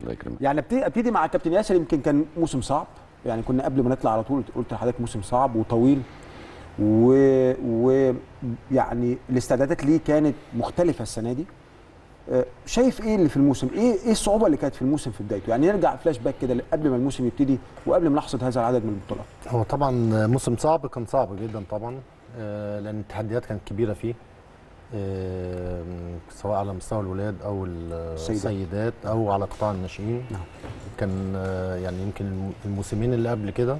الله يكرمك يعني ابتدي ابتدي مع كابتن ياسر يمكن كان موسم صعب يعني كنا قبل ما نطلع على طول قلت لحضرتك موسم صعب وطويل و... و يعني الاستعدادات ليه كانت مختلفه السنه دي آه، شايف ايه اللي في الموسم ايه ايه الصعوبه اللي كانت في الموسم في بدايته يعني نرجع فلاش باك كده قبل ما الموسم يبتدي وقبل ما نحصد هذا العدد من البطولات هو طبعا موسم صعب كان صعب جدا طبعا آه، لان التحديات كانت كبيره فيه آه، سواء على مستوى الولاد او السيدات. السيدات او على قطاع الناشئين نعم. كان آه، يعني يمكن الم- الموسمين اللي قبل كده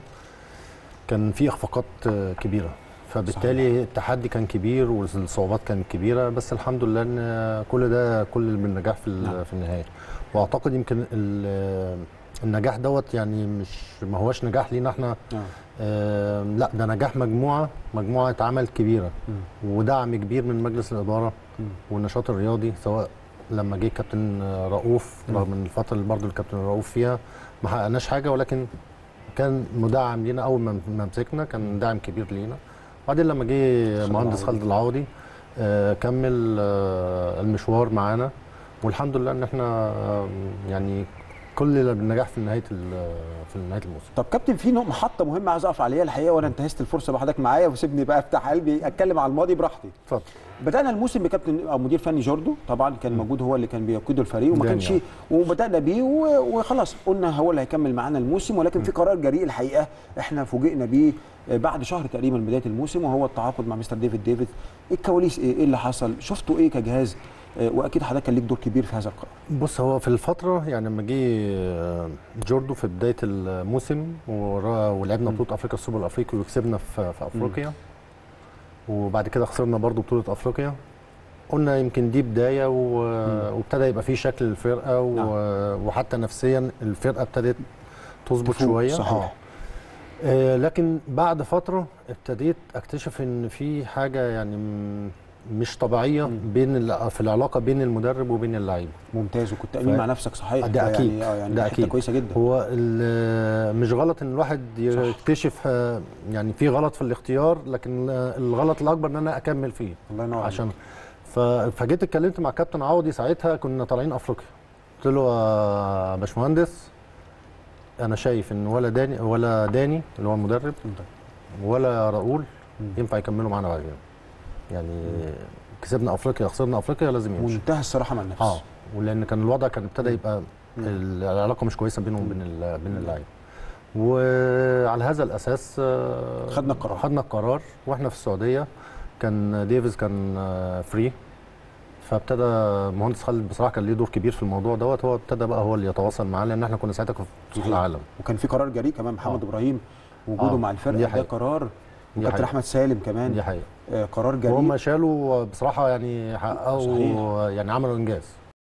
كان في اخفاقات آه، كبيره فبالتالي التحدي كان كبير والصعوبات كانت كبيره بس الحمد لله ان آه، كل ده كل بالنجاح في ال- نعم. في النهايه واعتقد يمكن ال- النجاح دوت يعني مش ما هوش نجاح لينا احنا آه. آه لا ده نجاح مجموعه مجموعه عمل كبيره ودعم كبير من مجلس الاداره مم. والنشاط الرياضي سواء لما جه كابتن رؤوف مم. رغم ان الفتره اللي برضه الكابتن رؤوف فيها ما حققناش حاجه ولكن كان مدعم لينا اول ما ما مسكنا كان دعم كبير لينا وبعدين لما جه خالد مهندس العوضي. خالد العوضي آه كمل آه المشوار معانا والحمد لله ان احنا آه يعني كل النجاح في نهايه ال- في نهايه الموسم طب كابتن في نقطه محطه مهمه عايز اقف عليها الحقيقه وانا انتهزت الفرصه بحضرتك معايا وسيبني بقى افتح قلبي اتكلم على الماضي براحتي اتفضل بدانا الموسم بكابتن او مدير فني جوردو طبعا كان موجود هو اللي كان بيقود الفريق وما دانيال. كانش وبدانا بيه و- وخلاص قلنا هو اللي هيكمل معانا الموسم ولكن في قرار جريء الحقيقه احنا فوجئنا بيه آه، بعد شهر تقريبا من بدايه الموسم وهو التعاقد مع مستر ديفيد ديفيد إيه الكواليس ايه ايه اللي حصل شفتوا ايه كجهاز آه، واكيد حضرتك كان ليك دور كبير في هذا القرار بص هو في الفترة يعني لما جه جوردو في بداية الموسم ورا- ولعبنا بطولة افريقيا السوبر الافريقي وكسبنا في, في افريقيا وبعد كده خسرنا برضو بطولة افريقيا قلنا يمكن دي بداية و- وابتدى يبقى في شكل الفرقة و- نعم. وحتى نفسيا الفرقة ابتدت تظبط تفوق، شوية صحيح. آه. آه، لكن بعد فترة ابتديت اكتشف ان في حاجة يعني م- مش طبيعية بين ال- في العلاقة بين المدرب وبين اللعيبة ممتاز وكنت امين ف- مع نفسك صحيح ده أكيد، يعني اه يعني ده حتة أكيد. كويسه جدا هو ال- مش غلط ان الواحد يكتشف آه، يعني في غلط في الاختيار لكن آه، الغلط الاكبر ان انا اكمل فيه الله ينور عليك. عشان ف- فجيت اتكلمت مع كابتن عوضي ساعتها كنا طالعين افريقيا قلت له يا باشمهندس انا شايف ان ولا داني ولا داني اللي هو المدرب ولا راؤول ينفع يكملوا معانا بعد كده يعني كسبنا افريقيا خسرنا افريقيا لازم يمشي منتهى الصراحه مع النفس اه ولان كان الوضع كان ابتدى يبقى العلاقه مش كويسه بينهم وبين ال- بين اللعيبه وعلى هذا الاساس آه، خدنا القرار. خدنا القرار واحنا في السعوديه كان ديفيز كان آه، فري فابتدى مهندس خالد بصراحه كان ليه دور كبير في الموضوع دوت هو ابتدى بقى هو اللي يتواصل معاه لان احنا كنا ساعتها في بطوله العالم وكان في قرار جريء كمان محمد آه. ابراهيم وجوده آه، مع دي الفرقه ده حقيقة. قرار دي وكابتن حقيقة. احمد سالم كمان دي حقيقه آه قرار جريء وهم شالوا بصراحه يعني حققوا صحيح. يعني عملوا انجاز